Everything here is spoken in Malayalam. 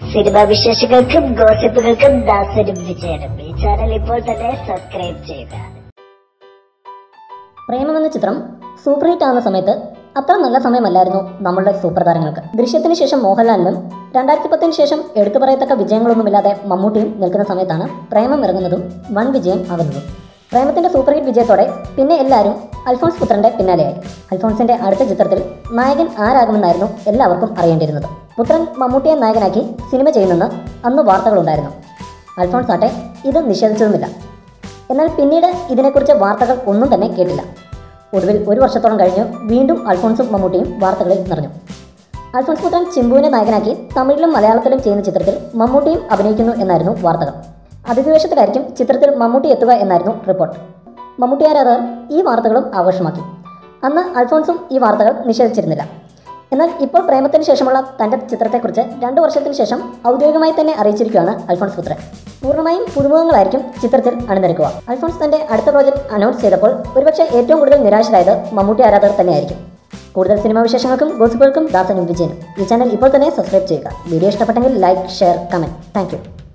സിനിമാ വിശേഷങ്ങൾക്കും ഗോസിപ്പുകൾക്കും ദാസനും വിജയനും ഈ ചാനൽ ഇപ്പോൾ തന്നെ സബ്സ്ക്രൈബ് ചെയ്യുക പ്രേമം എന്ന ചിത്രം സൂപ്പർ ഹിറ്റ് ആവുന്ന സമയത്ത് അത്ര നല്ല സമയമല്ലായിരുന്നു നമ്മളുടെ സൂപ്പർ താരങ്ങൾക്ക് ദൃശ്യത്തിന് ശേഷം മോഹൻലാലിനും രണ്ടായിരത്തി പത്തിന് ശേഷം എടുത്തു പറയത്തക്ക വിജയങ്ങളൊന്നുമില്ലാതെ മമ്മൂട്ടിയും നിൽക്കുന്ന സമയത്താണ് പ്രേമം ഇറങ്ങുന്നതും വൺ വിജയം ആകുന്നതും പ്രേമത്തിന്റെ സൂപ്പർ ഹിറ്റ് വിജയത്തോടെ പിന്നെ എല്ലാവരും അൽഫോൺസ് പുത്രന്റെ പിന്നാലെയായി അൽഫോൺസിന്റെ അടുത്ത ചിത്രത്തിൽ നായകൻ ആരാകുമെന്നായിരുന്നു എല്ലാവർക്കും അറിയേണ്ടിയിരുന്നത് പുത്രൻ മമ്മൂട്ടിയെ നായകനാക്കി സിനിമ ചെയ്യുന്നെന്ന് അന്ന് വാർത്തകളുണ്ടായിരുന്നു അൽഫോൺസ് ആട്ടെ ഇത് നിഷേധിച്ചതുമില്ല എന്നാൽ പിന്നീട് ഇതിനെക്കുറിച്ച് വാർത്തകൾ ഒന്നും തന്നെ കേട്ടില്ല ഒടുവിൽ ഒരു വർഷത്തോളം കഴിഞ്ഞ് വീണ്ടും അൽഫോൺസും മമ്മൂട്ടിയും വാർത്തകളിൽ നിറഞ്ഞു അൽഫോൺസ് പുത്രൻ ചിമ്പുവിനെ നായകനാക്കി തമിഴിലും മലയാളത്തിലും ചെയ്യുന്ന ചിത്രത്തിൽ മമ്മൂട്ടിയും അഭിനയിക്കുന്നു എന്നായിരുന്നു വാർത്തകൾ അതിഥിവേഷത്തിലായിരിക്കും ചിത്രത്തിൽ മമ്മൂട്ടി എത്തുക എന്നായിരുന്നു റിപ്പോർട്ട് മമ്മൂട്ടി ആരാധകർ ഈ വാർത്തകളും ആഘോഷമാക്കി അന്ന് അൽഫോൺസും ഈ വാർത്തകൾ നിഷേധിച്ചിരുന്നില്ല എന്നാൽ ഇപ്പോൾ പ്രേമത്തിന് ശേഷമുള്ള തൻ്റെ ചിത്രത്തെക്കുറിച്ച് രണ്ട് വർഷത്തിന് ശേഷം ഔദ്യോഗികമായി തന്നെ അറിയിച്ചിരിക്കുകയാണ് അൽഫോൺസ് പുത്രൻ പൂർണ്ണമായും പുതുമുഖങ്ങളായിരിക്കും ചിത്രത്തിൽ അണിനിരക്കുക അൽഫോൺസ് തന്റെ അടുത്ത പ്രോജക്റ്റ് അനൗൺസ് ചെയ്തപ്പോൾ ഒരുപക്ഷെ ഏറ്റവും കൂടുതൽ നിരാശരായത് മമ്മൂട്ടി ആരാധകർ തന്നെയായിരിക്കും കൂടുതൽ സിനിമാ വിശേഷങ്ങൾക്കും ഗോസിപ്പുകൾക്കും ദാസനും വിജയനും ഈ ചാനൽ ഇപ്പോൾ തന്നെ സബ്സ്ക്രൈബ് ചെയ്യുക വീഡിയോ ഇഷ്ടപ്പെട്ടെങ്കിൽ ലൈക്ക് ഷെയർ കമൻറ്റ് താങ്ക്